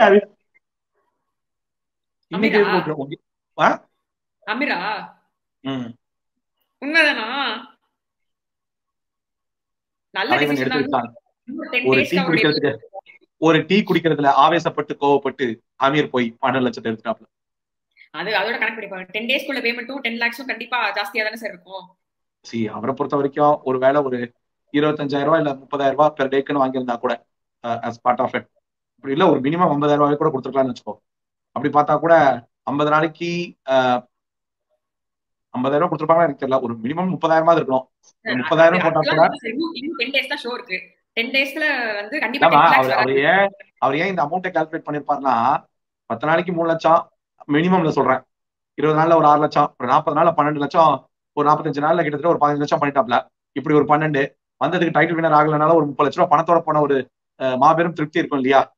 இன்னைக்கு Ameera? Okay, okay. ஆ? அமீரா ம். உண்மைதானா நல்ல தலைவன் decision எடுத்து தான். வச்சான் இன்னும் 10 ஒரு days டீ க்கு அவருடைய குடிக்கிறதுக்கு ஒரு டீ குடிக்கிறதுல ஆவேசப்பட்டு கோவப்பட்டு அமீர் போய் பன்னெண்டு லட்சத்தை எடுத்துட்டாப்ல அது அதோட கணக்கு படிப்பாங்க டென் டேஸ்க்குள்ள பேமெண்ட்டும் டென் லேக்ஸும் கண்டிப்பா ஜாஸ்தியா தானே சார் இருக்கும் சி அவரை பொறுத்த வரைக்கும் ஒரு வேலை ஒரு இருபத்தஞ்சாயிரம் ரூபாய் இல்ல முப்பதாயிரம் ரூபாய் பெர் டேக்குன்னு வாங்கியிருந்தா கூட as பார்ட் ஆஃப் இட் அப்படி இல்ல ஒரு மினிமம் ஐம்பதாயிரம் ரூபாய் கூட கொடுத்துருக்கலாம்னு வச்சுக்கோ அப்படி பார்த்தா கூட ஐம்பது நாளைக்கு அஹ், ஐம்பதாயிரம் ரூபாய் கொடுத்துருப்பாங்களா எனக்கு தெரியல ஒரு மினிமம் முப்பதாயிரமாவது இருக்கணும் ஒரு முப்பதாயிரம் போட்டா கூட இன்னும் இன்னும் டென் டேஸ் தான் ஷோ இருக்கு டென் டேஸ்ல வந்து கண்டிப்பா ஆமா 10 lakhs அவர் அவர் வராது. ஏன் அவர் ஏன் இந்த அமௌண்ட்டை கால்குலேட் பண்ணிருப்பாருன்னா பத்து நாளைக்கு மூணு லட்சம் மினிமம்ல சொல்றேன் இருபது நாள்ல ஒரு ஆறு லட்சம் ஒரு நாற்பது நாள்ல பன்னெண்டு லட்சம் ஒரு நாற்பத்தஞ்சு நாள்ல கிட்டத்தட்ட ஒரு பதினஞ்சு லட்சம் பண்ணிட்டாப்ல இப்படி ஒரு பன்னெண்டு வந்ததுக்கு டைட்டில் வினர் ஆகலனால ஒரு முப்பது லட்ச ரூபா பணத்தோட போன ஒரு அஹ், மாபெரும் திருப்தி இருக்கும் இல்லையா